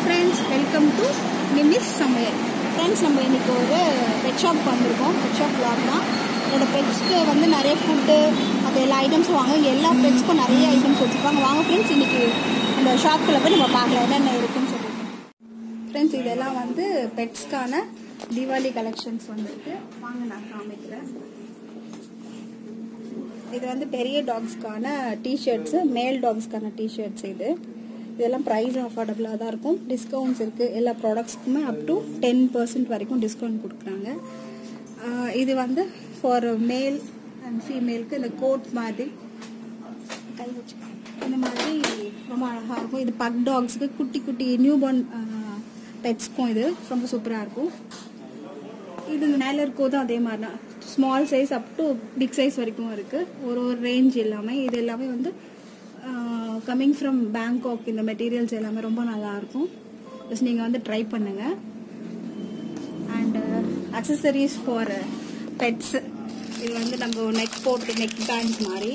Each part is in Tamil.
ஃப்ரெண்ட்ஸ் வெல்கம் டு நிமிஸ் சமையல் ஃப்ரெண்ட்ஸ் நம்ம இன்னைக்கு ஒரு பெட் ஷாப் வந்திருக்கோம் பெட் ஷாப் vlog தான் என்னோட பெட்ஸ்க்கு வந்து நிறைய ஃபுட்டு அது எல்லா ஐட்டம்ஸும் வாங்க இங்கே எல்லா பெட்ஸ்க்கும் நிறைய ஐட்டம்ஸ் வச்சுருப்பாங்க வாங்க ஃப்ரெண்ட்ஸ் இன்னைக்கு அந்த ஷாப்புக்குள்ள போய் நம்ம பார்க்கலாம் என்னென்ன இருக்குன்னு சொல்லிட்டு ஃப்ரெண்ட்ஸ் இதெல்லாம் வந்து பெட்ஸ்க்கான தீபாவளி கலெக்ஷன்ஸ் வந்திருக்கு வாங்க நான் காமிக்கிறேன் இது வந்து பெரிய டாக்ஸ்க்கான டிஷர்ட்ஸு மேல் டாக்ஸ்க்கான டிஷர்ட்ஸ் இது இதெல்லாம் ப்ரைஸ் அஃபோர்டபுளாக தான் இருக்கும் டிஸ்கவுண்ட்ஸ் இருக்குது எல்லா ப்ராடக்ட்ஸ்க்குமே அப் டு டென் பர்சன்ட் வரைக்கும் டிஸ்கவுண்ட் கொடுக்குறாங்க ஆஹ் இது வந்து ஃபார் மேல் அண்ட் ஃபீமேலுக்கு இந்த கோட் மாதிரி கை வச்சு இந்த மாதிரி ரொம்ப அழகாக இருக்கும் இது பக் டாக்ஸுக்கு குட்டி குட்டி நியூ பார்ன் பெட்ஸ்க்கும் இது ரொம்ப சூப்பராக இருக்கும் இது மேலே இருக்கோதும் அதே மாதிரி தான் small size up to big size வரைக்கும் இருக்குது ஒரு ஒரு ரேஞ்ச் எல்லாமே இது எல்லாமே வந்து கம்மிங் ஃப்ரம் பேங்காக் இந்த மெட்டீரியல்ஸ் எல்லாமே ரொம்ப நல்லாயிருக்கும் ஜஸ்ட் நீங்கள் வந்து ட்ரை பண்ணுங்கள் அண்ட் அக்சசரிஸ் ஃபார் பெட்ஸ் இது வந்து நம்ம நெக் போட்டு நெக் பேண்ட் மாதிரி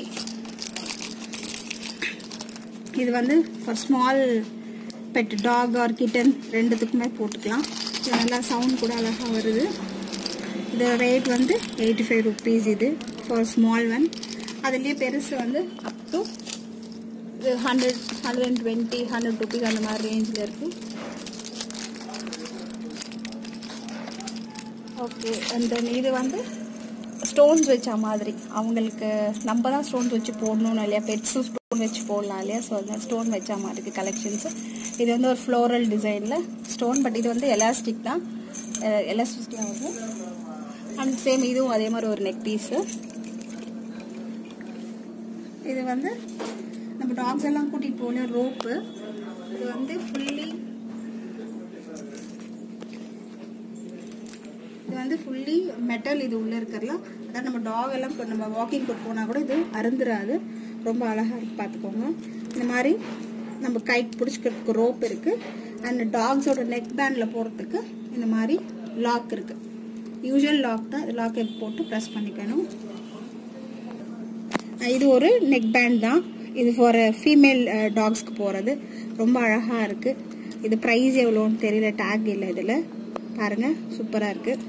இது வந்து for small pet dog or kitten ரெண்டுத்துக்குமே போட்டுக்கலாம் இது நல்லா சவுண்ட் கூட அழகாக வருது இது ரேட் வந்து எயிட்டி ஃபைவ் ருபீஸ் இது ஃபார் ஸ்மால் ஒன் அதுலேயே பெருசு வந்து அப் டு இது hundred hundred and twenty hundred rupees அந்த மாதிரி ரேஞ்சில் இருக்குது ஓகே அண்ட் தென் இது வந்து ஸ்டோன்ஸ் வச்ச மாதிரி அவங்களுக்கு நம்ம தான் ஸ்டோன்ஸ் வச்சு போடணும் இல்லையா பெட்ஸும் ஸ்டோன் வச்சு போடலாம் இல்லையா ஸோ அந்த ஸ்டோன் வச்ச மாதிரி இருக்குது கலெக்ஷன்ஸ் இது வந்து ஒரு ஃப்ளோரல் டிசைனில் ஸ்டோன் பட் இது வந்து எலாஸ்டிக் தான் எலாஸ்டிக்காக இருக்கும் அண்ட் சேம் இதுவும் அதே மாதிரி ஒரு நெக் பீஸு இது வந்து நம்ம டாக்ஸ் எல்லாம் கூட்டிகிட்டு போகல ரோப்பு இது வந்து ஃபுல்லி இது வந்து ஃபுல்லி மெட்டல் இது உள்ளே இருக்கிறலாம் அதாவது நம்ம டாக் எல்லாம் இப்போ நம்ம வாக்கிங் கூட்டு போனால் கூட இது அருந்துராது ரொம்ப அழகாக இருக்கு பார்த்துக்கோங்க இந்த மாதிரி நம்ம கைக்கு பிடிச்சிக்கிறதுக்கு ரோப் இருக்குது அண்ட் டாக்ஸோட நெக் பேண்டில் போகிறதுக்கு இந்த மாதிரி லாக் இருக்குது யூஸ்வல் லாக் தான் லாக்கை போட்டு ப்ரெஸ் பண்ணிக்கணும் இது ஒரு நெக் பேண்ட் தான் இது ஃபார் ஃபீமேல் டாக்ஸ்க்கு போகிறது ரொம்ப அழகாக இருக்குது இது ப்ரைஸ் எவ்வளோன்னு தெரியல டேக் இல்லை இதில் பாருங்கள் சூப்பராக இருக்குது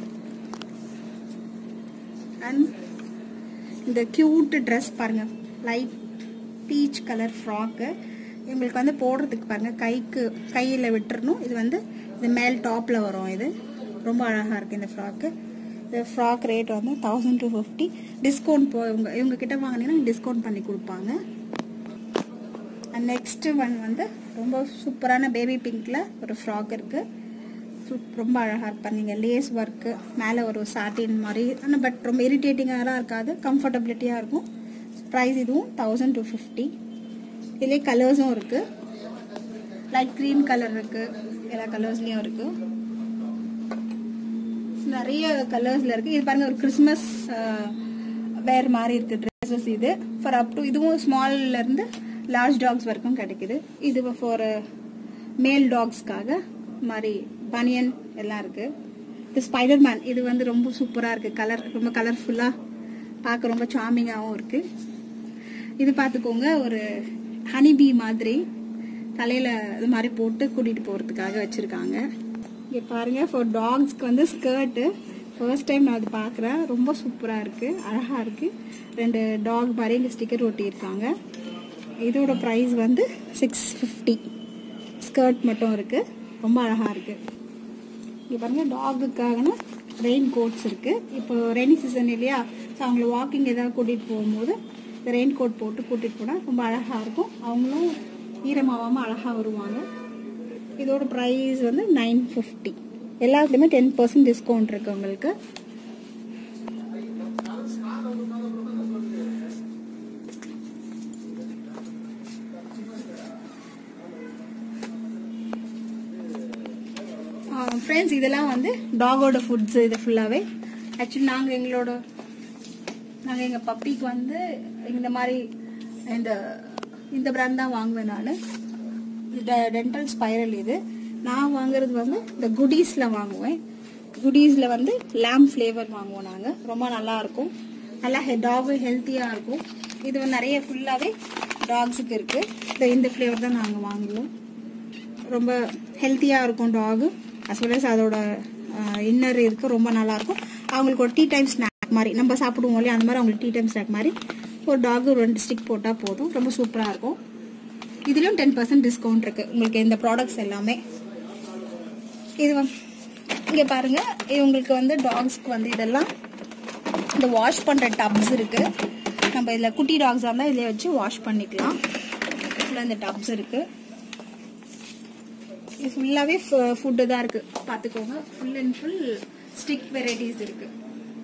அண்ட் இந்த க்யூட் ட்ரெஸ் பாருங்கள் லைட் பீச் கலர் ஃப்ராக்கு இவங்களுக்கு வந்து போடுறதுக்கு பாருங்கள் கைக்கு கையில் விட்டுறணும் இது வந்து இது மேல் டாப்பில் வரும் இது ரொம்ப அழகாக இருக்குது இந்த ஃப்ராக்கு இந்த ஃப்ராக் ரேட் வந்து தௌசண்ட் டூ ஃபிஃப்டி டிஸ்கவுண்ட் போ இவங்க இவங்க கிட்ட வாங்கினீங்கன்னா டிஸ்கவுண்ட் பண்ணி கொடுப்பாங்க அண்ட் நெக்ஸ்ட்டு ஒன் வந்து ரொம்ப சூப்பரான பேபி பிங்க்கில் ஒரு ஃப்ராக் இருக்குது ரொம்ப அழகாக இருப்பார் நீங்கள் லேஸ் ஒர்க்கு மேலே ஒரு சாட்டின் மாதிரி ஆனால் பட் ரொம்ப இரிட்டேட்டிங்காகலாம் இருக்காது கம்ஃபர்டபிலிட்டியாக இருக்கும் ப்ரைஸ் இதுவும் தௌசண்ட் டூ ஃபிஃப்டி இதுலேயே கலர்ஸும் இருக்குது லைட் க்ரீன் கலர் இருக்குது எல்லா கலர்ஸ்லேயும் இருக்குது நிறைய கலர்ஸில் இருக்குது இது பாருங்கள் ஒரு கிறிஸ்மஸ் வேர் மாதிரி இருக்குது ட்ரெஸ்ஸஸ் இது ஃபார் அப் டு இதுவும் ஸ்மால்லேருந்து லார்ஜ் டாக்ஸ் வரைக்கும் கிடைக்குது இது ஃபார் மேல் டாக்ஸ்க்காக மாதிரி பனியன் எல்லாம் இருக்குது இது ஸ்பைடர் மேன் இது வந்து ரொம்ப சூப்பராக இருக்குது கலர் ரொம்ப கலர்ஃபுல்லாக பார்க்க ரொம்ப சாமிங்காகவும் இருக்குது இது பார்த்துக்கோங்க ஒரு ஹனிபி மாதிரி தலையில் இது மாதிரி போட்டு கூட்டிகிட்டு போகிறதுக்காக வச்சுருக்காங்க இங்கே பாருங்கள் ஃபார் டாக்ஸ்க்கு வந்து ஸ்கர்ட்டு ஃபர்ஸ்ட் டைம் நான் அது பார்க்குறேன் ரொம்ப சூப்பராக இருக்குது அழகாக இருக்குது ரெண்டு டாக் மாதிரி இங்கே ஸ்டிக்கர் ஒட்டியிருக்காங்க இதோட ப்ரைஸ் வந்து சிக்ஸ் ஃபிஃப்டி ஸ்கர்ட் மட்டும் இருக்குது ரொம்ப அழகாக இருக்குது இங்கே பாருங்கள் டாகுக்காகனா ரெயின் கோட்ஸ் இருக்குது இப்போ ரெய்னி சீசன் இல்லையா ஸோ அவங்கள வாக்கிங் ஏதாவது கூட்டிகிட்டு போகும்போது இந்த ரெயின் கோட் போட்டு கூட்டிகிட்டு போனால் ரொம்ப அழகாக இருக்கும் அவங்களும் ஈரமாகாமல் அழகாக வருவாங்க இதோட ப்ரைஸ் வந்து நைன் ஃபிஃப்டி எல்லாத்துலேயுமே டென் பர்சன்ட் டிஸ்கவுண்ட் இருக்குது உங்களுக்கு ஃப்ரெண்ட்ஸ் இதெல்லாம் வந்து டாகோட ஃபுட்ஸ் இது ஃபுல்லாகவே ஆக்சுவலி நாங்கள் எங்களோட நாங்கள் எங்கள் பப்பிக்கு வந்து இந்த மாதிரி இந்த இந்த பிராண்ட் தான் வாங்குவேன் நான் இது டென்டல் ஸ்பைரல் இது நான் வாங்குறது வந்து இந்த குடீஸில் வாங்குவேன் குடீஸில் வந்து லேம் ஃப்ளேவர் வாங்குவோம் நாங்கள் ரொம்ப நல்லாயிருக்கும் நல்லா ஹெ டாகு ஹெல்த்தியாக இருக்கும் இது வந்து நிறைய ஃபுல்லாகவே டாக்ஸுக்கு இருக்குது இந்த இந்த ஃப்ளேவர் தான் நாங்கள் வாங்குவோம் ரொம்ப ஹெல்த்தியாக இருக்கும் டாகு அஸ் வெல் அஸ் அதோட இன்னர் இருக்குது ரொம்ப நல்லாயிருக்கும் அவங்களுக்கு ஒரு டீ டைம் ஸ்நாக் மாதிரி நம்ம சாப்பிடுவோம் இல்லையா அந்த மாதிரி அவங்களுக்கு டீ டைம் ஸ்நாக் மாதிரி ஒரு டாகு ரெண்டு ஸ்டிக் போட்டால் போதும் ரொம்ப சூப்பராக இருக்கும் இதுலேயும் டென் பர்சன்ட் டிஸ்கவுண்ட் இருக்குது உங்களுக்கு இந்த ப்ராடக்ட்ஸ் எல்லாமே இது வந்து இங்கே பாருங்கள் இது உங்களுக்கு வந்து டாக்ஸ்க்கு வந்து இதெல்லாம் இந்த வாஷ் பண்ணுற டப்ஸ் இருக்குது நம்ம இதில் குட்டி டாக்ஸாக இருந்தால் இதில் வச்சு வாஷ் பண்ணிக்கலாம் ஃபுல்லாக இந்த டப்ஸ் இருக்குது இது ஃபுல்லாகவே ஃபுட்டு தான் இருக்குது பார்த்துக்கோங்க full and full stick varieties இருக்குது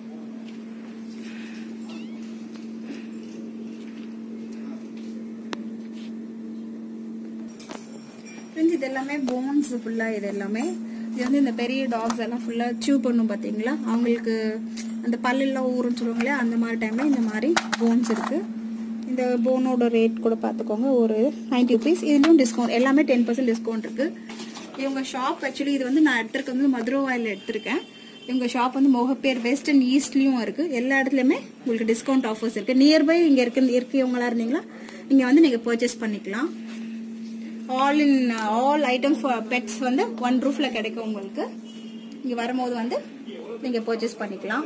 ஃப்ரெண்ட்ஸ் இது எல்லாமே போன்ஸ் ஃபுல்லாக இது எல்லாமே இது வந்து இந்த பெரிய டாக்ஸ் எல்லாம் ஃபுல்லாக சூ பண்ணும் பார்த்தீங்களா அவங்களுக்கு அந்த பல்லெல்லாம் ஊறுன்னு சொல்லுவாங்களே அந்த மாதிரி டைமில் இந்த மாதிரி போன்ஸ் இருக்குது இந்த போனோட ரேட் கூட பார்த்துக்கோங்க ஒரு நைன்டி ருபீஸ் இதுலேயும் டிஸ்கவுண்ட் எல்லாமே டென் பர்சன்ட் டிஸ்கவுண்ட் இருக்குது இவங்க ஷாப் ஆக்சுவலி இது வந்து நான் எடுத்திருக்க வந்து மதுரவாயில் எடுத்திருக்கேன் இவங்க ஷாப் வந்து மொகப்பேர் வெஸ்ட் அண்ட் ஈஸ்ட்லேயும் இருக்குது எல்லா இடத்துலையுமே உங்களுக்கு டிஸ்கவுண்ட் ஆஃபர்ஸ் இருக்குது நியர்பை இங்கே இருக்க இருக்கவங்களா இருந்தீங்களா இங்கே வந்து நீங்கள் பர்ச்சேஸ் பண்ணிக்கலாம் all in all items pets வந்து ஒன் ரூஃபில் கிடைக்கும் உங்களுக்கு இங்கே வரும்போது வந்து நீங்கள் பர்ச்சேஸ் பண்ணிக்கலாம்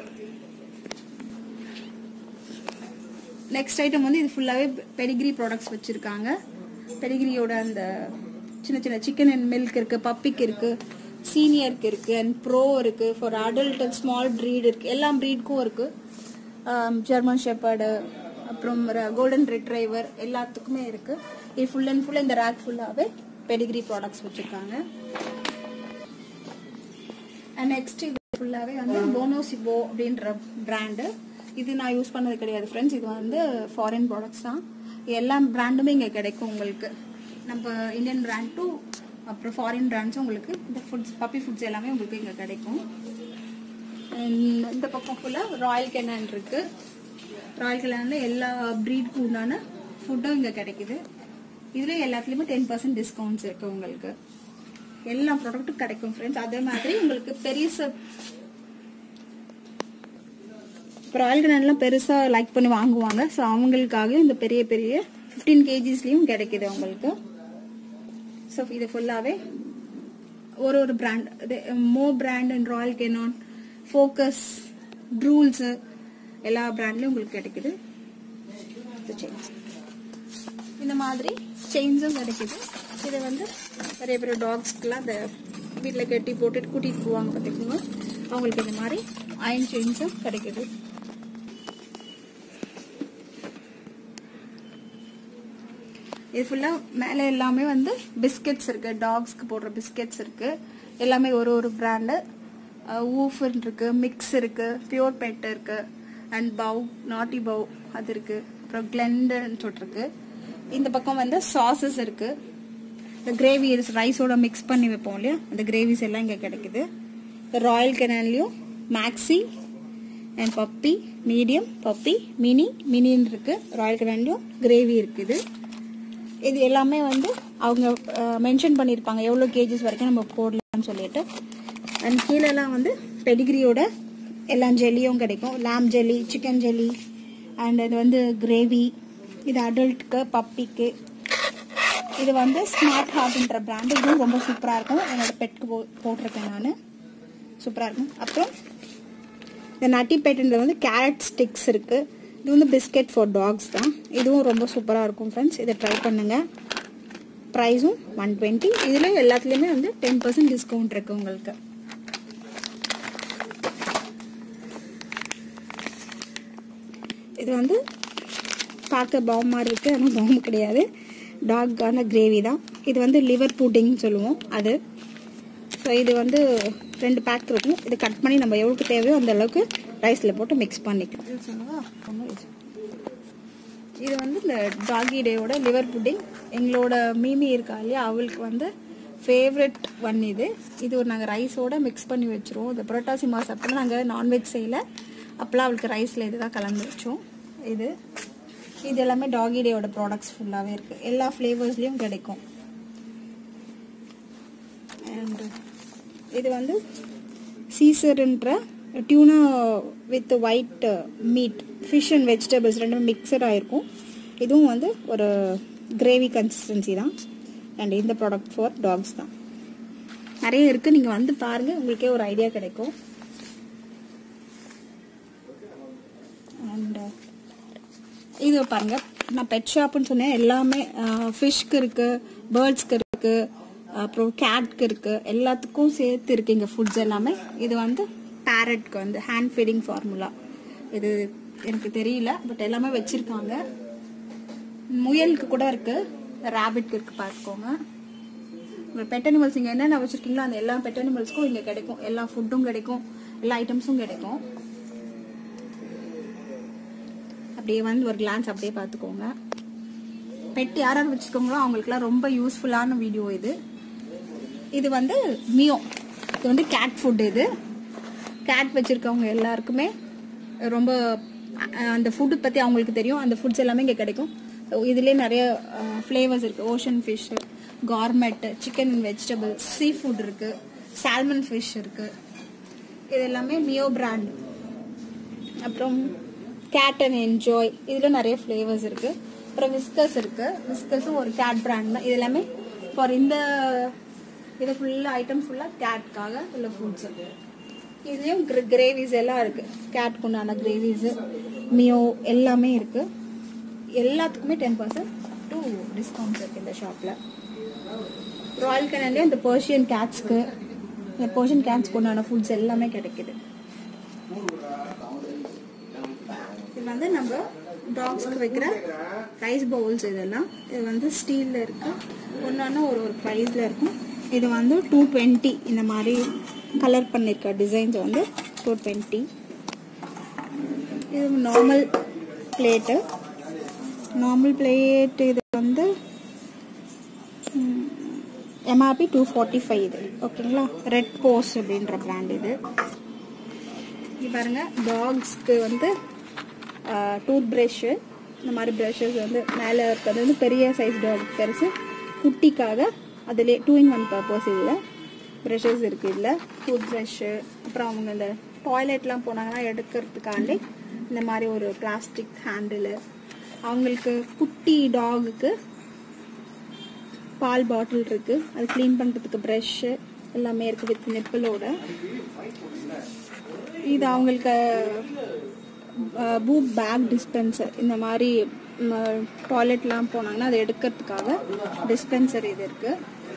நெக்ஸ்ட் ஐட்டம் வந்து இது ஃபுல்லாகவே பெடிகிரி ப்ராடக்ட்ஸ் வச்சுருக்காங்க பெடிகிரியோட அந்த சின்ன சின்ன சிக்கன் அண்ட் மில்க் இருக்குது பப்பிக்கு இருக்குது சீனியருக்கு இருக்குது அண்ட் ப்ரோ இருக்குது for adult and small breed இருக்குது எல்லா ப்ரீட்க்கும் இருக்குது ஜெர்மன் ஷெப்பர்டு அப்புறம் கோல்டன் ரிட்ரைவர் எல்லாத்துக்குமே இருக்குது இது ஃபுல் அண்ட் ஃபுல் இந்த ரேக் ஃபுல்லாகவே பெடிகிரி ப்ராடக்ட்ஸ் வச்சுருக்காங்க அண்ட் நெக்ஸ்ட் இது ஃபுல்லாகவே வந்து போனோசிபோ அப்படின்ற பிராண்டு இது நான் யூஸ் பண்ணது கிடையாது ஃப்ரெண்ட்ஸ் இது வந்து ஃபாரின் ப்ராடக்ட்ஸ் தான் எல்லா பிராண்டுமே இங்கே கிடைக்கும் உங்களுக்கு நம்ம இந்தியன் பிராண்ட் டு அப்புறம் ஃபாரின் பிராண்ட்ஸும் உங்களுக்கு இந்த ஃபுட்ஸ் பப்பி ஃபுட்ஸ் எல்லாமே உங்களுக்கு இங்கே கிடைக்கும் இந்த பக்கம் ஃபுல்லாக ராயல் கெனான் இருக்குது ராயல் கெனானில் எல்லா ப்ரீட்க்கு உண்டான ஃபுட்டும் இங்கே கிடைக்குது இதில் எல்லாத்துலேயுமே டென் பர்சன்ட் டிஸ்கவுண்ட்ஸ் இருக்குது உங்களுக்கு எல்லா ப்ராடக்ட்டும் கிடைக்கும் ஃப்ரெண்ட்ஸ் அதே மாதிரி உங்களுக்கு பெரிய இப்போ ராயல் கனன்லாம் பெருசாக லைக் பண்ணி வாங்குவாங்க ஸோ அவங்களுக்காக இந்த பெரிய பெரிய ஃபிஃப்டீன் கேஜிஸ்லேயும் கிடைக்குது அவங்களுக்கு ஸோ இது ஃபுல்லாகவே ஒரு ஒரு பிராண்ட் இது மோ brand and Royal Canin Focus Drools எல்லா பிராண்ட்லேயும் உங்களுக்கு கிடைக்குது செயின்ஸ் இந்த மாதிரி செயின்ஸும் கிடைக்குது இது வந்து பெரிய பெரிய டாக்ஸ்க்குலாம் அந்த வீட்டில் கட்டி போட்டுட்டு கூட்டிகிட்டு போவாங்க பார்த்துக்கோங்க அவங்களுக்கு இந்த மாதிரி அயன் செயின்ஸும் கிடைக்குது இது ஃபுல்லாக மேலே எல்லாமே வந்து பிஸ்கெட்ஸ் இருக்குது டாக்ஸ்க்கு போடுற பிஸ்கெட்ஸ் இருக்குது எல்லாமே ஒரு ஒரு பிராண்டு ஊஃபன் இருக்குது மிக்ஸ் இருக்குது பியூர் பெட் இருக்குது அண்ட் பவ் நாட்டி பவ் அது இருக்குது அப்புறம் கிளெண்டுன்னு சொல்லிட்டுருக்கு இந்த பக்கம் வந்து சாசஸ் இருக்குது இந்த கிரேவி ரைஸோட மிக்ஸ் பண்ணி வைப்போம் இல்லையா அந்த கிரேவிஸ் எல்லாம் இங்கே கிடைக்குது இந்த ராயல் கெனான்லேயும் maxi and puppy medium puppy mini மினின்னு இருக்குது ராயல் கெனான்லேயும் கிரேவி இருக்குது இது எல்லாமே வந்து அவங்க மென்ஷன் பண்ணியிருப்பாங்க எவ்வளோ கேஜிஸ் வரைக்கும் நம்ம போடலாம்னு சொல்லிட்டு அண்ட் கீழெல்லாம் வந்து பெடிகிரியோட எல்லா ஜெல்லியும் கிடைக்கும் lamb jelly chicken jelly and இது வந்து கிரேவி இது அடல்ட்டுக்கு பப்பிக்கு இது வந்து ஸ்மார்ட் ஹார்ட்ன்ற பிராண்டு இதுவும் ரொம்ப சூப்பராக இருக்கும் என்னோட பெட்க்கு போ போட்டிருக்கேன் நான் சூப்பராக இருக்கும் அப்புறம் இந்த நட்டி பெட்டுன்றது வந்து கேரட் ஸ்டிக்ஸ் இருக்குது இது வந்து பிஸ்கெட் ஃபார் டாக்ஸ் தான் இதுவும் ரொம்ப சூப்பராக இருக்கும் ஃப்ரெண்ட்ஸ் இதை ட்ரை பண்ணுங்கள் ப்ரைஸும் ஒன் டுவெண்ட்டி இதில் எல்லாத்துலேயுமே வந்து டென் பர்சன்ட் டிஸ்கவுண்ட் இருக்குது உங்களுக்கு இது வந்து பார்க்க பாம் மாதிரி இருக்குது ஆனால் பாம் கிடையாது டாக்கான கிரேவி தான் இது வந்து லிவர் புட்டிங்னு சொல்லுவோம் அது ஸோ இது வந்து ரெண்டு பேக் இருக்கும் இது கட் பண்ணி நம்ம எவ்வளோக்கு தேவையோ அந்த அளவுக்கு ரைஸில் போட்டு மிக்ஸ் பண்ணிக்கலாம் இது சொல்லுவா இது வந்து இந்த டாகி டேயோட லிவர் புட்டிங் எங்களோட மீமி இருக்கா இல்லையா அவளுக்கு வந்து ஃபேவரட் ஒன் இது இது ஒரு நாங்கள் ரைஸோட மிக்ஸ் பண்ணி வச்சுருவோம் இந்த புரட்டாசி மாதம் அப்போ நாங்கள் நான்வெஜ் செய்யல அப்போலாம் அவளுக்கு ரைஸில் இது தான் கலந்து வச்சோம் இது இது எல்லாமே டாகி டேயோட ப்ராடக்ட்ஸ் ஃபுல்லாகவே இருக்குது எல்லா ஃப்ளேவர்ஸ்லேயும் கிடைக்கும் அண்ட் இது வந்து சீசர்ன்ற tuna with white meat fish and vegetables ரெண்டும் மிக்சட் ஆகிருக்கும் இதுவும் வந்து ஒரு கிரேவி கன்சிஸ்டன்சி தான் அண்ட் இந்த ப்ராடக்ட் ஃபார் டாக்ஸ் தான் நிறைய இருக்குது நீங்கள் வந்து பாருங்கள் உங்களுக்கே ஒரு ஐடியா கிடைக்கும் அண்ட் இது பாருங்க நான் பெட் ஷாப்னு சொன்னேன் எல்லாமே ஃபிஷ்க்கு இருக்கு பேர்ட்ஸ்க்கு இருக்கு அப்புறம் கேட்க்கு இருக்கு எல்லாத்துக்கும் சேர்த்து இருக்கு இங்க ஃபுட்ஸ் எல்லாமே இது வந்து பேரட்க்கு வந்து ஹேண்ட் ஃபீடிங் ஃபார்முலா இது எனக்கு தெரியல பட் எல்லாமே வச்சிருக்காங்க முயலுக்கு கூட இருக்கு ரேபிட்க்கு இருக்கு பார்த்துக்கோங்க உங்கள் பெட் அனிமல்ஸ் இங்கே என்னென்ன வச்சிருக்கீங்களோ அந்த எல்லா பெட் அனிமல்ஸ்க்கும் இங்கே கிடைக்கும் எல்லா ஃபுட்டும் கிடைக்கும் எல்லா ஐட்டம்ஸும் கிடைக்கும் அப்படியே வந்து ஒரு கிளான்ஸ் அப்படியே பார்த்துக்கோங்க பெட் யார் யார் வச்சுக்கோங்களோ அவங்களுக்குலாம் ரொம்ப யூஸ்ஃபுல்லான வீடியோ இது இது வந்து மியோ இது வந்து கேட் ஃபுட் இது கேட் வச்சுருக்கவங்க எல்லாருக்குமே ரொம்ப அஹ், அந்த ஃபுட்டு பற்றி அவங்களுக்கு தெரியும் அந்த ஃபுட்ஸ் எல்லாமே இங்கே கிடைக்கும் இதுலேயே நிறைய ஃப்ளேவர்ஸ் இருக்குது ocean fish gourmet chicken and vegetable sea food இருக்குது சால்மன் ஃபிஷ் இருக்குது இது எல்லாமே மியோ பிராண்ட் அப்புறம் கேட் அண்ட் என்ஜாய் இதில் நிறைய ஃப்ளேவர்ஸ் இருக்குது அப்புறம் விஸ்கஸ் இருக்குது விஸ்கஸும் ஒரு கேட் பிராண்ட் தான் இது எல்லாமே ஃபார் இந்த இது ஃபுல்லாக ஐட்டம் ஃபுல்லாக கேட்காக உள்ள ஃபுட்ஸ் இதுலேயும் கிரேவிஸ் எல்லாம் இருக்குது கேட்க்கு உண்டான கிரேவிஸு மியோ எல்லாமே இருக்குது எல்லாத்துக்குமே டென் பர்சன்ட் டூ டிஸ்கவுண்ட்ஸ் இருக்குது இந்த ஷாப்பில் ராயல் கனல்லே இந்த பர்ஷியன் கேட்ஸ்க்கு இந்த பர்ஷியன் கேட்ஸ்க்கு உண்டான ஃபுட்ஸ் எல்லாமே கிடைக்குது இது வந்து நம்ம டாக்ஸ்க்கு வைக்கிற ரைஸ் பவுல்ஸ் இதெல்லாம் இது வந்து ஸ்டீலில் இருக்கு ஒன்று ஒரு ஒரு ப்ரைஸில் இருக்கும் இது வந்து டூ டுவெண்ட்டி இந்த மாதிரி கலர் பண்ணியிருக்க டிசைன்ஸ் வந்து டூ டுவெண்ட்டி இது நார்மல் பிளேட்டு நார்மல் பிளேட் இது வந்து எம்ஆர்பி டூ ஃபார்ட்டி ஃபைவ் இது ஓகேங்களா ரெட் போஸ் அப்படின்ற பிராண்ட் இது இங்க பாருங்க டாக்ஸ்க்கு வந்து டூத் ப்ரஷ்ஷு இந்த மாதிரி ப்ரஷஸ் வந்து மேலே இருக்கிறது வந்து பெரிய சைஸ் டாக் பெருசு குட்டிக்காக அதிலே டூ இன் ஒன் பர்பஸ் இதில் ப்ரஷஸ் இருக்குது இதில் டூத் ப்ரஷ்ஷு அப்புறம் அவங்க இந்த டாய்லெட்லாம் போனாங்கன்னா எடுக்கிறதுக்காண்டி இந்த மாதிரி ஒரு பிளாஸ்டிக் ஹேண்டிலு அவங்களுக்கு குட்டி டாகுக்கு பால் பாட்டில் இருக்கு அது க்ளீன் பண்ணுறதுக்கு ப்ரஷ்ஷு எல்லாமே இருக்கு வித் நிப்பிளோட இது அவங்களுக்கு பூப் பேக் டிஸ்பென்சர் இந்த மாதிரி டாய்லெட்லாம் போனாங்கன்னா அதை எடுக்கிறதுக்காக டிஸ்பென்சர் இது இருக்கு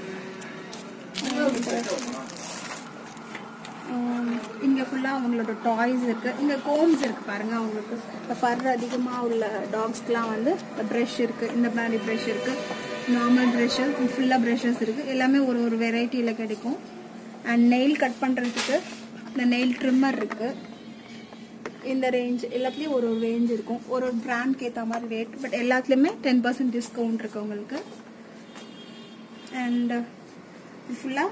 இங்கே ஃபுல்லாக அவங்களோட டாய்ஸ் இருக்கு இங்கே கோம்ஸ் இருக்கு பாருங்க அவங்களுக்கு ஃபர் அதிகமாக உள்ள டாக்ஸ்க்குலாம் வந்து ப்ரஷ் இருக்கு இந்த மாதிரி ப்ரஷ் இருக்கு நார்மல் ப்ரஷ்ஷு ஃபுல்லாக ப்ரஷஸ் இருக்கு எல்லாமே ஒரு ஒரு வெரைட்டியில் கிடைக்கும் அண்ட் நெயில் கட் பண்ணுறதுக்கு இந்த நெயில் ட்ரிம்மர் இருக்கு இந்த ரேஞ்ச் எல்லாத்துலேயும் ஒரு ஒரு ரேஞ்ச் இருக்கும் ஒரு ஒரு பிராண்ட்க்கு ஏற்ற மாதிரி ரேட் பட் எல்லாத்துலேயுமே டென் பர்சன்ட் டிஸ்கவுண்ட் இருக்கு உங்களுக்கு அண்ட் ஃபுல்லாக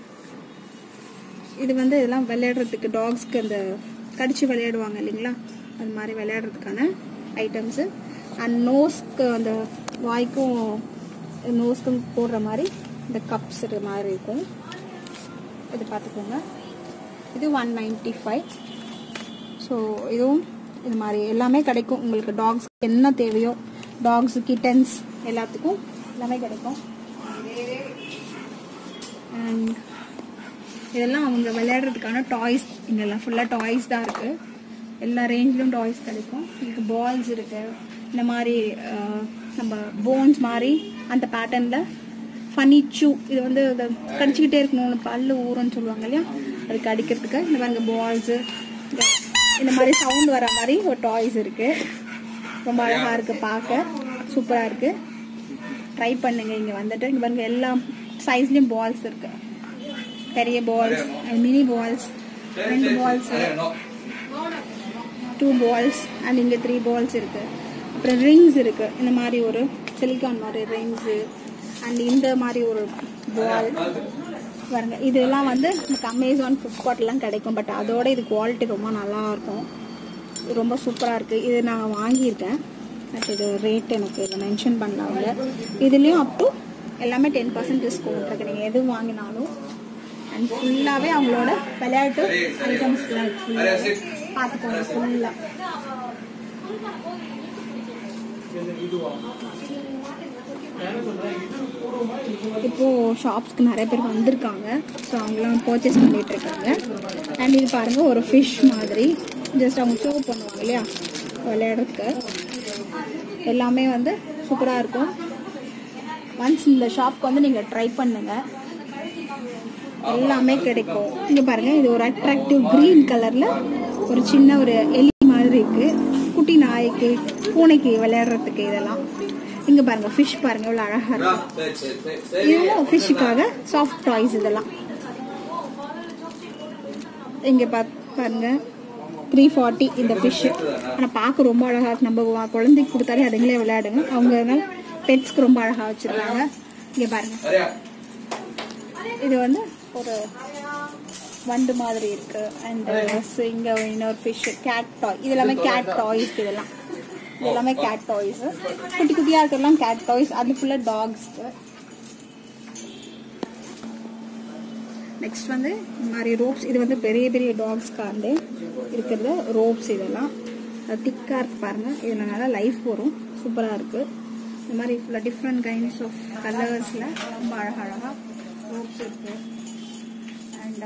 இது வந்து இதெல்லாம் விளையாடுறதுக்கு டாக்ஸ்க்கு அந்த கடிச்சு விளையாடுவாங்க இல்லைங்களா அது மாதிரி விளையாடுறதுக்கான ஐட்டம்ஸு அண்ட் நோஸ்க்கு அந்த வாய்க்கும் நோஸ்க்கும் போடுற மாதிரி இந்த கப்ஸ் இது மாதிரி இருக்கும் இது பார்த்துக்கோங்க இது ஒன் நைன்டி ஃபைவ் ஸோ இதுவும் இது மாதிரி எல்லாமே கிடைக்கும் உங்களுக்கு டாக்ஸ் என்ன தேவையோ டாக்ஸ் கிட்டன்ஸ் எல்லாத்துக்கும் எல்லாமே கிடைக்கும் அண்ட் இதெல்லாம் அவங்க விளையாடுறதுக்கான டாய்ஸ் இங்கெல்லாம் ஃபுல்லாக டாய்ஸ் தான் இருக்குது எல்லா ரேஞ்சிலும் டாய்ஸ் கிடைக்கும் உங்களுக்கு பால்ஸ் இருக்குது இந்த மாதிரி அஹ், நம்ம போன்ஸ் மாதிரி அந்த பேட்டர்னில் ஃபனி சூ இது வந்து இதை கடிச்சிக்கிட்டே இருக்கணும் பல்லு ஊறுன்னு சொல்லுவாங்க இல்லையா அதுக்கு அடிக்கிறதுக்கு இந்த மாதிரி பால்ஸு இந்த மாதிரி சவுண்ட் வர மாதிரி ஒரு டாய்ஸ் இருக்குது ரொம்ப அழகாக இருக்குது பார்க்க சூப்பராக இருக்குது ட்ரை பண்ணுங்க இங்கே வந்துட்டு இங்கே பாருங்க எல்லா சைஸ்லேயும் பால்ஸ் இருக்கு பெரிய பால்ஸ் மினி பால்ஸ் ரெண்டு பால்ஸ் டூ பால்ஸ் அண்ட் இங்கே த்ரீ பால்ஸ் இருக்கு அப்புறம் ரிங்ஸ் இருக்கு இந்த மாதிரி ஒரு சிலிக்கான் மாதிரி ரிங்ஸு அண்ட் இந்த மாதிரி ஒரு பால் பாருங்க இதெல்லாம் வந்து நமக்கு அமேசான் ஃப்ளிப்கார்ட்லாம் கிடைக்கும் பட் அதோட இது குவாலிட்டி ரொம்ப நல்லா இருக்கும் இது ரொம்ப சூப்பராக இருக்குது இது நான் வாங்கியிருக்கேன் பட் இது ரேட் எனக்கு இதை மென்ஷன் பண்ணாங்க இதுலேயும் அப் டு எல்லாமே டென் பர்சன்ட் டிஸ்கவுண்ட் இருக்கு நீங்கள் எது வாங்கினாலும் அண்ட் ஃபுல்லாகவே அவங்களோட விளையாட்டு ஐட்டம்ஸ்லாம் ஃபுல்லாக பார்த்துக்கோங்க ஃபுல்லாக இப்போ ஷாப்ஸ்க்கு நிறைய பேர் வந்திருக்காங்க ஸோ அவங்களாம் பர்ச்சேஸ் பண்ணிட்டு இருக்காங்க அண்ட் இது பாருங்க ஒரு ஃபிஷ் மாதிரி ஜஸ்ட் அவங்க ஷோ பண்ணுவாங்க இல்லையா விளையாடுறதுக்கு எல்லாமே வந்து சூப்பராக இருக்கும் ஒன்ஸ் இந்த ஷாப்க்கு வந்து நீங்கள் ட்ரை பண்ணுங்க எல்லாமே கிடைக்கும் இங்கே பாருங்க இது ஒரு அட்ராக்டிவ் க்ரீன் கலரில் ஒரு சின்ன ஒரு எலி மாதிரி இருக்கு குட்டி நாய்க்கு பூனைக்கு விளையாடுறதுக்கு இதெல்லாம் இங்கே பாருங்க ஃபிஷ் பாருங்க எவ்வளோ அழகாக இருக்கு இதுவும் ஃபிஷ்ஷுக்காக சாஃப்ட் டாய்ஸ் இதெல்லாம் இங்கே பா பாருங்க த்ரீ ஃபார்ட்டி இந்த ஃபிஷ்ஷு ஆனால் பார்க்க ரொம்ப அழகாக இருக்கு நம்ம வா- குழந்தைக்கு கொடுத்தாலே அதுங்களே விளையாடுங்க அவங்க பெட்ஸ்க்கு ரொம்ப அழகாக வச்சுருக்காங்க இங்கே பாருங்க இது வந்து ஒரு வண்டு மாதிரி இருக்கு அண்ட் இங்கே இன்னொரு ஃபிஷ் கேட் டாய் இது எல்லாமே கேட் டாய்ஸ் இதெல்லாம் இது எல்லாமே கேட் டாய்ஸ் குட்டி குட்டியாக இருக்கிறதெல்லாம் கேட் டாய்ஸ் அது ஃபுல்லாக டாக்ஸ்க்கு நெக்ஸ்ட் வந்து இந்த மாதிரி ரோப்ஸ் இது வந்து பெரிய பெரிய டாக்ஸ்க்காண்டு இருக்கிறது ரோப்ஸ் இதெல்லாம் திக்காக இருக்கு பாருங்க இது நல்லா லைஃப் வரும் சூப்பராக இருக்கு இந்த மாதிரி ஃபுல்லாக டிஃப்ரெண்ட் கைண்ட்ஸ் ஆஃப் கலர்ஸில் ரொம்ப அழகழகாக ரோப்ஸ் இருக்கு அண்ட்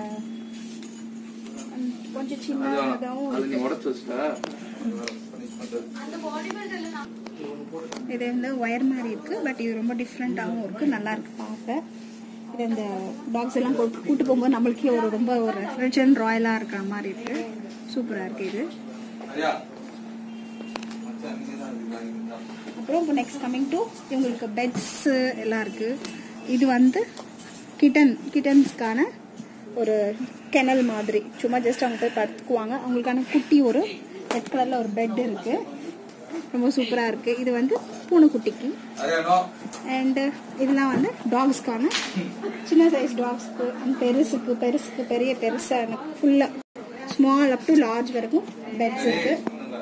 கொஞ்சம் சின்னதாகவும் அது இருக்கு நீ உடச்சு வச்சுட்டா இது வந்து ஒயர் மாதிரி இருக்கு பட் இது ரொம்ப டிஃப்ரெண்ட்டாகவும் இருக்கு நல்லா இருக்கு பார்க்க இது இந்த டாக்ஸ் எல்லாம் கூட்டு கூட்டு போகும்போது நம்மளுக்கே ஒரு ரொம்ப ஒரு ரிச் அண்ட் ராயலாக இருக்கிற மாதிரி இருக்கு சூப்பராக இருக்கு இது அப்புறம் இப்போ நெக்ஸ்ட் கம்மிங் டு இவங்களுக்கு பெட்ஸ் எல்லாம் இருக்கு இது வந்து கிட்டன் கிட்டன்ஸ்க்கான ஒரு கெனல் மாதிரி சும்மா ஜஸ்ட் அவங்க போய் படுத்துக்குவாங்க அவங்களுக்கான குட்டி ஒரு ரெட் கலரில் ஒரு பெட் இருக்கு ரொம்ப சூப்பராக இருக்கு இது வந்து பூனைக்குட்டிக்கு அண்டு இதெல்லாம் வந்து டாக்ஸ்க்கான சின்ன சைஸ் டாக்ஸ்க்கு அண்ட் பெருசுக்கு பெருசுக்கு பெரிய பெருசாக ஃபுல்லாக ஸ்மால் அப் டு லார்ஜ் வரைக்கும் பெட்ஸ் இருக்கு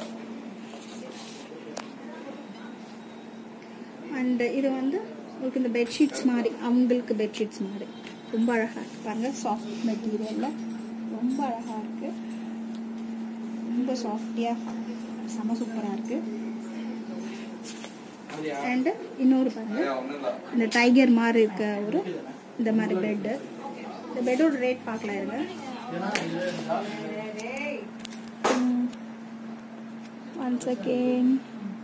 அண்ட் இது வந்து உங்களுக்கு இந்த பெட்ஷீட்ஸ் மாதிரி அவங்களுக்கு பெட்ஷீட்ஸ் மாதிரி ரொம்ப அழகாக இருக்கு பாருங்க சாஃப்ட் மெட்டீரியலில் ரொம்ப அழகாக இருக்கு ரொம்ப சாஃப்டியாக செம சூப்பராக இருக்கு அண்ட் இன்னொரு பாருங்க இந்த டைகர் மாதிரி இருக்க ஒரு இந்த மாதிரி பெட்டு இந்த பெட்டோட ரேட் பார்க்கலாம் இருங்க ஒன் செகண்ட்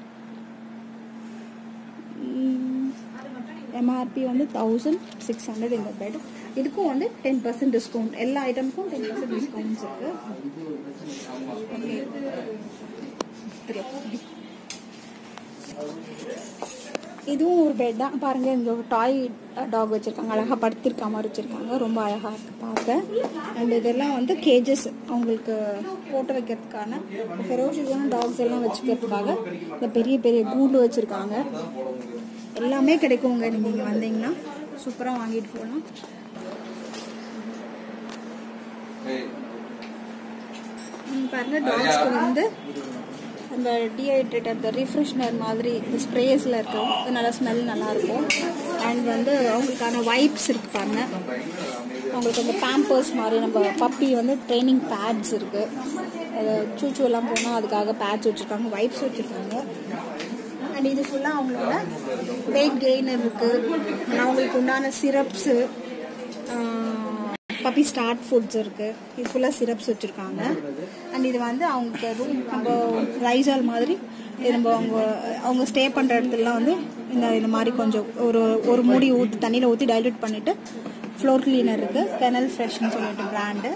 எம்ஆர்பி வந்து தௌசண்ட் சிக்ஸ் ஹண்ட்ரட் இந்த பெட் இதுக்கும் வந்து டென் பர்சன்ட் டிஸ்கவுண்ட் எல்லா ஐட்டமுக்கும் டென் பர்சன்ட் டிஸ்கவுண்ட்ஸ் இருக்கு இதுவும் ஒரு பெட் தான் பாருங்க இந்த ஒரு டாய் டாக் வச்சிருக்காங்க அழகா படுத்திருக்க மாதிரி வச்சிருக்காங்க ரொம்ப அழகா இருக்கு பார்க்க அண்ட் இதெல்லாம் வந்து கேஜஸ் அவங்களுக்கு போட்டு வைக்கிறதுக்கான ஃபெரோஷியஸான டாக்ஸ் எல்லாம் வச்சுக்கிறதுக்காக இந்த பெரிய பெரிய கூண்டு வச்சிருக்காங்க எல்லாமே கிடைக்குங்க நீங்க இங்க வந்தீங்கன்னா சூப்பரா வாங்கிட்டு போகலாம் ம், பாருங்க டாக்ஸ்க்கு வந்து அந்த டீஹைட்ரேட் அந்த ரிஃப்ரெஷ்னர் மாதிரி இந்த ஸ்ப்ரேஸில் இருக்கும் அது நல்லா ஸ்மெல் நல்லா இருக்கும் அண்ட் வந்து அவங்களுக்கான வைப்ஸ் இருக்கு பாருங்க அவங்களுக்கு அந்த பேம்பர்ஸ் மாதிரி நம்ம பப்பி வந்து ட்ரைனிங் பேட்ஸ் இருக்கு அது சூச்சு எல்லாம் போனால் அதுக்காக பேட்ஸ் வச்சுருக்காங்க வைப்ஸ் வச்சுருக்காங்க அண்ட் இது ஃபுல்லாக அவங்களோட வெயிட் கெய்னர் இருக்கு and அவங்களுக்கு உண்டான சிரப்ஸு பப்பி ஸ்டார்ட் ஃபுட்ஸ் இருக்கு இது ஃபுல்லாக சிரப்ஸ் வச்சுருக்காங்க அண்ட் இது வந்து அவங்களுக்கு ரூம் நம்ம ரைசால் மாதிரி இது நம்ம அவங்க அவங்க ஸ்டே பண்ணுற இடத்துலலாம் வந்து இந்த இந்த மாதிரி கொஞ்சம் ஒரு ஒரு மூடி ஊற்றி தண்ணியில் ஊற்றி டைல்யூட் பண்ணிவிட்டு ஃப்ளோர் கிளீனர் இருக்கு கெனல் ஃப்ரெஷ்னு சொல்லிட்டு பிராண்டு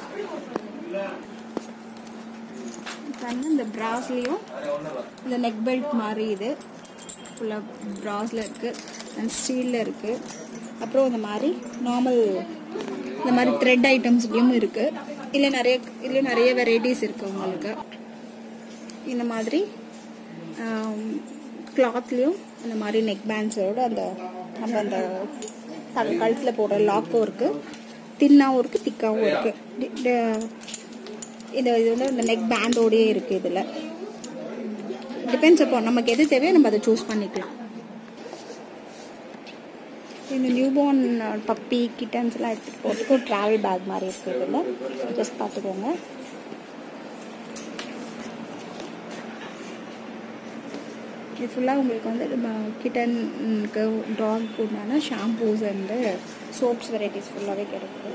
பாருங்க இந்த ப்ராஸ்லேயும் இந்த நெக் பெல்ட் மாதிரி இது ஃபுல்லாக ப்ராஸில் இருக்குது அண்ட் ஸ்டீலில் இருக்குது அப்புறம் இந்த மாதிரி நார்மல் இந்த மாதிரி த்ரெட் ஐட்டம்ஸ்லேயும் இருக்குது இதில் நிறைய இதில் நிறைய வெரைட்டிஸ் இருக்குது உங்களுக்கு இந்த மாதிரி கிளாத்லேயும் இந்த மாதிரி நெக் பேண்ட்ஸோட அந்த நம்ம அந்த தலை கழுத்தில் போடுற லாக்கும் இருக்குது தின்னாகவும் இருக்குது திக்காகவும் இருக்குது இந்த இது வந்து இந்த நெக் பேண்டோடயே இருக்குது இதில் டிபெண்ட்ஸ் அப்போ நமக்கு எது தேவையோ நம்ம அதை சூஸ் பண்ணிக்கலாம் இந்த நியூபோர்ன் பப்பி கிட்டன்ஸ்லாம் எடுத்துகிட்டு போகிறதுக்கு ஒரு ட்ராவல் பேக் மாதிரி இருக்குது இதில் ஜஸ்ட் பார்த்துக்கோங்க இது ஃபுல்லாக உங்களுக்கு வந்து கிட்டனுக்கு டாக்கு உண்டான ஷாம்பூஸ் அண்டு சோப்ஸ் வெரைட்டிஸ் ஃபுல்லாகவே கிடைக்குது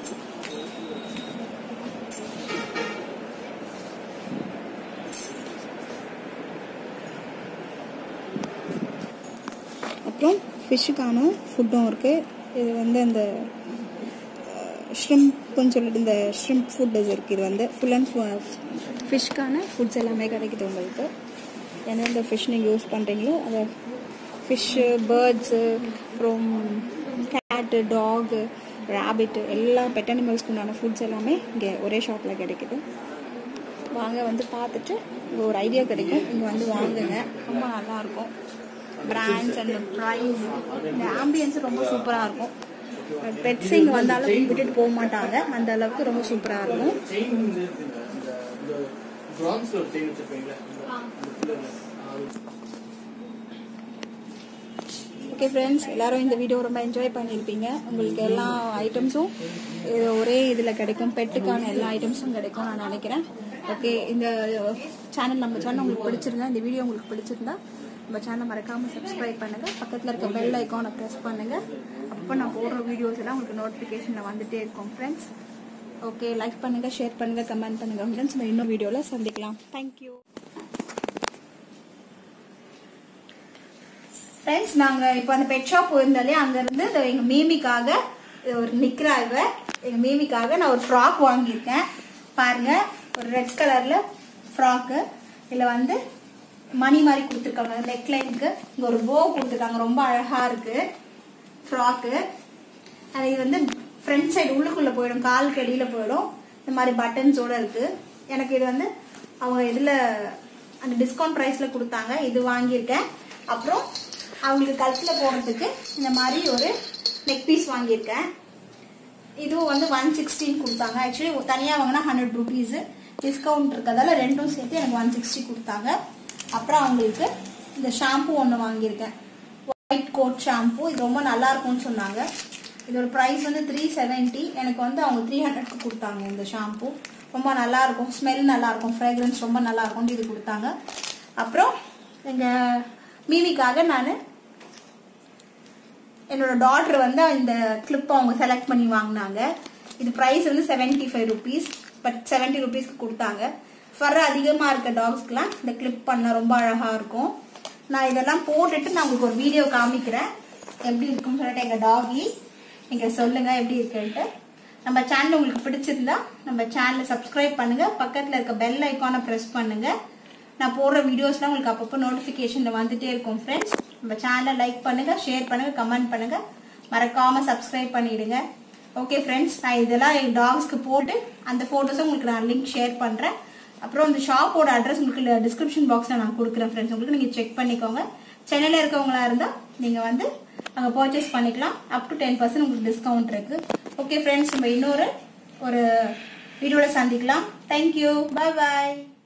அப்புறம் ஃபிஷ்ஷுக்கான ஃபுட்டும் இருக்குது இது வந்து அந்த ஷ்ரிம்ப்னு சொல்லிட்டு இந்த ஷ்ரிம்ப் ஃபுட் இருக்குது இது வந்து ஃபுல் அண்ட் ஃபிஷ்க்கான ஃபுட்ஸ் எல்லாமே கிடைக்குது உங்களுக்கு எந்தெந்த ஃபிஷ் நீங்கள் யூஸ் பண்ணுறீங்களோ அதை ஃபிஷ்ஷு பேர்ட்ஸு அப்புறம் கேட்டு டாகு ரேபிட்டு எல்லா பெட் அனிமல்ஸ்க்கு உண்டான ஃபுட்ஸ் எல்லாமே இங்கே ஒரே ஷாப்பில் கிடைக்குது வாங்க வந்து பார்த்துட்டு இங்கே ஒரு ஐடியா கிடைக்கும் இங்கே வந்து வாங்குங்க ரொம்ப நல்லாயிருக்கும் பிராண்ட்ஸ் அண்ட் ப்ரைஸ் இந்த ஆம்பியன்ஸ் ரொம்ப சூப்பராக இருக்கும் பெட்ஸ் இங்கே வந்தாலும் விட்டுட்டு போக மாட்டாங்க அந்த அளவுக்கு ரொம்ப சூப்பராக இருக்கும் ஓகே ஃப்ரெண்ட்ஸ் எல்லாரும் இந்த வீடியோ ரொம்ப என்ஜாய் பண்ணியிருப்பீங்க உங்களுக்கு எல்லா ஐட்டம்ஸும் ஒரே இதில் கிடைக்கும் பெட்டுக்கான எல்லா ஐட்டம்ஸும் கிடைக்கும் நான் நினைக்கிறேன் ஓகே இந்த சேனல் நம்ம சேனல் உங்களுக்கு பிடிச்சிருந்தா இந்த வீடியோ உங்களுக்கு பிடிச்சிருந்தா நம்ம சேனலை மறக்காமல் சப்ஸ்கிரைப் பண்ணுங்கள் பக்கத்தில் இருக்க பெல் ஐக்கானை ப்ரெஸ் பண்ணுங்கள் அப்போ நான் போடுற வீடியோஸ் எல்லாம் உங்களுக்கு நோட்டிஃபிகேஷனில் வந்துட்டே இருக்கும் ஃப்ரெண்ட்ஸ் ஓகே லைக் பண்ணுங்கள் ஷேர் பண்ணுங்கள் கமெண்ட் பண்ணுங்கள் ஃப்ரெண்ட்ஸ் நம்ம இன்னும் வீடியோவில் சந்திக்கலாம் தேங்க்யூ ஃப்ரெண்ட்ஸ் நாங்கள் இப்போ அந்த பெட் ஷாப் போயிருந்தாலே அங்கேருந்து எங்கள் மேமிக்காக ஒரு நிற்கிறா இவ எங்கள் மேமிக்காக நான் ஒரு ஃப்ராக் வாங்கியிருக்கேன் பாருங்க ஒரு ரெட் கலரில் ஃப்ராக்கு இதில் வந்து மணி மாதிரி கொடுத்துருக்காங்க நெக் லைனுக்கு இங்கே ஒரு போ கொடுத்துருக்காங்க ரொம்ப அழகாக இருக்குது ஃப்ராக்கு அது இது வந்து ஃப்ரண்ட் சைடு உள்ளுக்குள்ளே போயிடும் காலுக்கு அடியில் போயிடும் இந்த மாதிரி பட்டன்ஸோட இருக்குது எனக்கு இது வந்து அவங்க இதில் அந்த டிஸ்கவுண்ட் ப்ரைஸில் கொடுத்தாங்க இது வாங்கியிருக்கேன் அப்புறம் அவங்களுக்கு கழுத்தில் போடுறதுக்கு இந்த மாதிரி ஒரு நெக் பீஸ் வாங்கியிருக்கேன் இதுவும் வந்து ஒன் சிக்ஸ்டின் கொடுத்தாங்க ஆக்சுவலி தனியாக வாங்கினா ஹண்ட்ரட் ருபீஸு டிஸ்கவுண்ட் இருக்கிறதால ரெண்டும் சேர்த்து எனக்கு ஒன் சிக்ஸ்டி கொடுத்தாங்க அப்புறம் அவங்களுக்கு இந்த ஷாம்பு ஒன்று வாங்கியிருக்கேன் ஒயிட் கோட் ஷாம்பு இது ரொம்ப நல்லா இருக்கும்னு சொன்னாங்க இதோட ப்ரைஸ் வந்து த்ரீ செவன்ட்டி எனக்கு வந்து அவங்க த்ரீ ஹண்ட்ரட்க்கு கொடுத்தாங்க இந்த ஷாம்பு ரொம்ப நல்லா இருக்கும் ஸ்மெல் நல்லா இருக்கும் ஃப்ரேக்ரன்ஸ் ரொம்ப நல்லா இருக்கும்னு இது கொடுத்தாங்க அப்புறம் எங்கள் மீமிக்காக நான் என்னோட டாட்டர் வந்து இந்த கிளிப் அவங்க செலக்ட் பண்ணி வாங்கினாங்க இது ப்ரைஸ் வந்து seventy five rupees but seventy ருபீஸ்க்கு கொடுத்தாங்க ஃபர் அதிகமாக இருக்க டாக்ஸ்க்குலாம் இந்த கிளிப் பண்ண ரொம்ப அழகாக இருக்கும் நான் இதெல்லாம் போட்டுட்டு நான் உங்களுக்கு ஒரு வீடியோ காமிக்கிறேன் எப்படி இருக்குன்னு சொல்லிட்டு எங்கள் டாகி நீங்கள் சொல்லுங்கள் எப்படி இருக்குன்ட்டு நம்ம சேனல் உங்களுக்கு பிடிச்சிருந்தா நம்ம சேனலை சப்ஸ்கிரைப் பண்ணுங்கள் பக்கத்தில் இருக்க பெல் ஐக்கானை ப்ரெஸ் பண்ணுங்கள் நான் போடுற வீடியோஸ்லாம் உங்களுக்கு அப்பப்போ நோட்டிஃபிகேஷனில் வந்துட்டே இருக்கும் ஃப்ரெண்ட்ஸ் நம்ம சேனலை லைக் பண்ணுங்கள் ஷேர் பண்ணுங்கள் கமெண்ட் பண்ணுங்கள் மறக்காமல் சப்ஸ்கிரைப் பண்ணிவிடுங்க ஓகே ஃப்ரெண்ட்ஸ் நான் இதெல்லாம் என் டாக்ஸ்க்கு போட்டு அந்த ஃபோட்டோஸும் உங்களுக்கு நான் லிங்க் ஷேர் பண்ணுறேன் அப்புறம் இந்த ஷாப்போட அட்ரஸ் உங்களுக்கு டிஸ்கிரிப்ஷன் பாக்ஸில் நான் கொடுக்குறேன் ஃப்ரெண்ட்ஸ் உங்களுக்கு நீங்கள் செக் பண்ணிக்கோங்க சென்னையில் இருக்கவங்களா இருந்தால் நீங்கள் வந்து அங்கே பர்ச்சேஸ் பண்ணிக்கலாம் அப் டு டென் பர்சன்ட் உங்களுக்கு டிஸ்கவுண்ட் இருக்குது ஓகே ஃப்ரெண்ட்ஸ் நம்ம இன்னொரு ஒரு வீடியோவில் சந்திக்கலாம் தேங்க்யூ பாய் பாய்